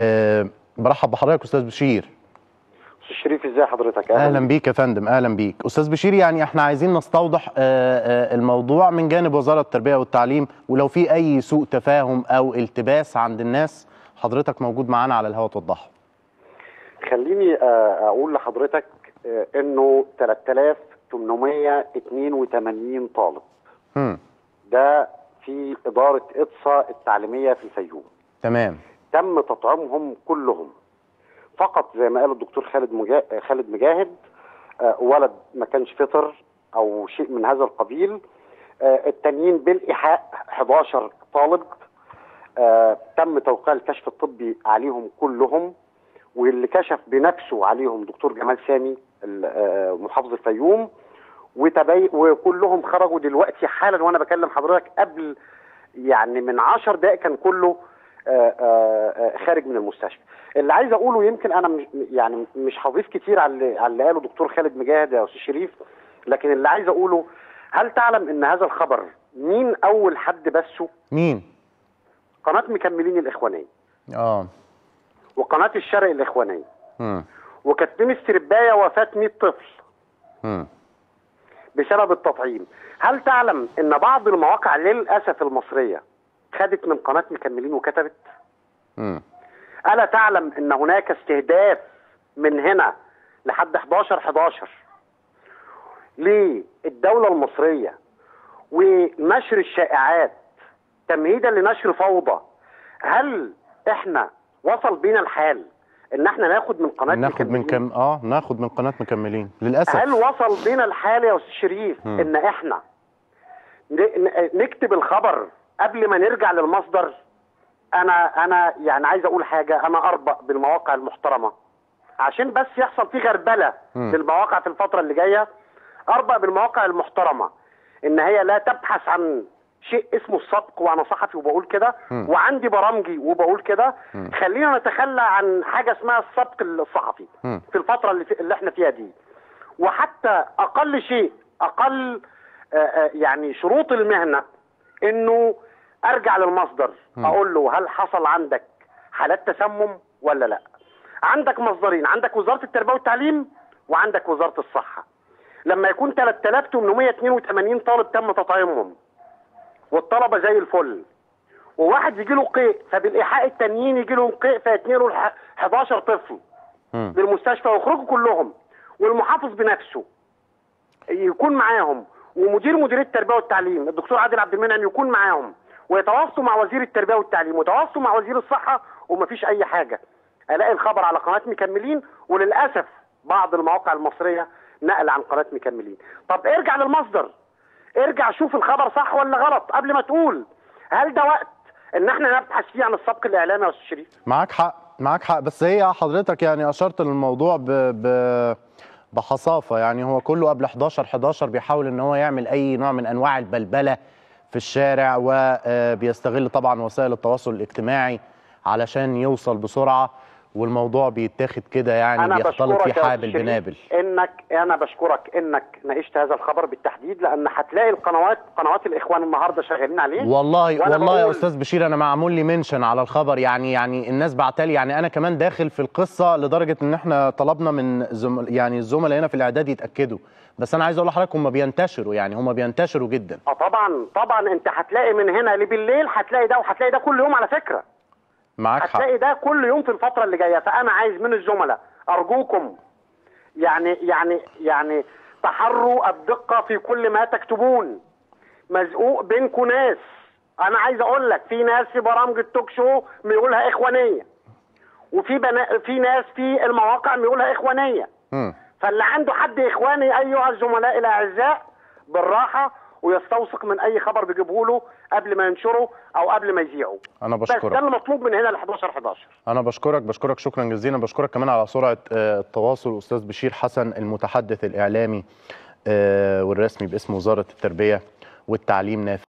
أه برحب بحضرتك استاذ بشير استاذ شريف ازاي حضرتك اهلا بيك يا فندم اهلا بيك استاذ بشير يعني احنا عايزين نستوضح أه أه الموضوع من جانب وزاره التربيه والتعليم ولو في اي سوء تفاهم او التباس عند الناس حضرتك موجود معانا على الهواء توضحه خليني آه، اقول لحضرتك آه، انه 3882 طالب هم. ده في اداره اقصى التعليميه في الفيوم تمام تم تطعيمهم كلهم فقط زي ما قال الدكتور خالد مجا... خالد مجاهد آه، ولد ما كانش فطر او شيء من هذا القبيل آه، التانيين بالايحاء 11 طالب آه، تم توقيع الكشف الطبي عليهم كلهم واللي كشف بنفسه عليهم دكتور جمال سامي ال- آه، محافظ الفيوم وتبي... وكلهم خرجوا دلوقتي حالا وانا بكلم حضرتك قبل يعني من عشر دقائق كان كله آه، آه، آه، خارج من المستشفى اللي عايز اقوله يمكن انا مش يعني مش هضيف كتير على اللي, على اللي قاله دكتور خالد مجاهد يا استاذ شريف لكن اللي عايز اقوله هل تعلم ان هذا الخبر مين اول حد بثه مين قناه مكملين الاخوانيه اه وقناه الشرق الاخوانيه هم. وكاتبين استربايه وفاه 100 طفل هم. بسبب التطعيم هل تعلم ان بعض المواقع للاسف المصريه خدت من قناه مكملين وكتبت هم. الا تعلم ان هناك استهداف من هنا لحد 11 11 للدوله المصريه ونشر الشائعات تمهيدا لنشر فوضى هل احنا وصل بينا الحال ان احنا ناخد من قناه ناخد من مكملين؟ كم اه ناخد من قناه مكملين للاسف هل وصل بينا الحال يا استاذ شريف مم. ان احنا ن- ن- نكتب الخبر قبل ما نرجع للمصدر انا انا يعني عايز اقول حاجه انا اربأ بالمواقع المحترمه عشان بس يحصل في غربله مم. للمواقع في الفتره اللي جايه اربأ بالمواقع المحترمه ان هي لا تبحث عن شيء اسمه الصدق وانا صحفي وبقول كده مم. وعندي برامجي وبقول كده مم. خلينا نتخلى عن حاجه اسمها الصدق الصحفي مم. في الفتره اللي, في اللي احنا فيها دي وحتى اقل شيء اقل آه، آه، يعني شروط المهنه انه ارجع للمصدر مم. اقول له هل حصل عندك حالات تسمم ولا لا عندك مصدرين عندك وزاره التربيه والتعليم وعندك وزاره الصحه لما يكون 3882 طالب تم تطعيمهم والطلبه زي الفل وواحد يجي له قيء فبالايحاء التانيين يجي لهم قيء فيتنقلوا الح- 11 طفل هم. للمستشفى ويخرجوا كلهم والمحافظ بنفسه يكون معاهم ومدير مديريه التربيه والتعليم الدكتور عادل عبد المنعم يكون معاهم ويتواصلوا مع وزير التربيه والتعليم ويتواصلوا مع وزير الصحه ومفيش اي حاجه الاقي الخبر على قناه مكملين وللاسف بعض المواقع المصريه نقل عن قناه مكملين طب ارجع للمصدر ارجع شوف الخبر صح ولا غلط قبل ما تقول هل ده وقت ان احنا نبحث فيه عن السبق الاعلامي يا استاذ شريف معاك حق معاك حق بس هي حضرتك يعني اشرت للموضوع ب... ب... بحصافه يعني هو كله قبل 11 11 بيحاول ان هو يعمل اي نوع من انواع البلبله في الشارع وبيستغل طبعا وسائل التواصل الاجتماعي علشان يوصل بسرعه والموضوع بيتاخد كده يعني انا بيختلط بشكرك فيه يا أستاذ حابل شريف بنابل انك انا بشكرك انك ناقشت هذا الخبر بالتحديد لان هتلاقي القنوات قنوات الاخوان النهارده شغالين عليه والله وأنا والله يا بقول- استاذ بشير انا معمول لي منشن على الخبر يعني يعني الناس بعتلي يعني انا كمان داخل في القصه لدرجه ان احنا طلبنا من زم يعني الزملاء هنا في الاعداد يتاكدوا بس انا عايز اقول لحضرتك هم بينتشروا يعني هم بينتشروا جدا اه طبعا طبعا انت هتلاقي من هنا لبالليل هتلاقي ده وهتلاقي ده كل يوم على فكره معاك حق هتلاقي ده كل يوم في الفتره اللي جايه فانا عايز من الزملاء ارجوكم يعني يعني يعني تحروا الدقه في كل ما تكتبون مزقوق بينكم ناس انا عايز اقول لك في ناس في برامج التوك شو بيقولها اخوانيه وفي بنا... في ناس في المواقع بيقولها اخوانيه مم. فاللي عنده حد اخواني ايها الزملاء الاعزاء بالراحه ويستوثق من اي خبر بيجيبه له قبل ما ينشره او قبل ما يذيعه انا بس ده بشكرك اللي مطلوب من هنا ل 11 11 انا بشكرك بشكرك شكرا جزيلا بشكرك كمان على سرعه آه، التواصل استاذ بشير حسن المتحدث الاعلامي آه، والرسمي باسم وزاره التربيه والتعليم نافذ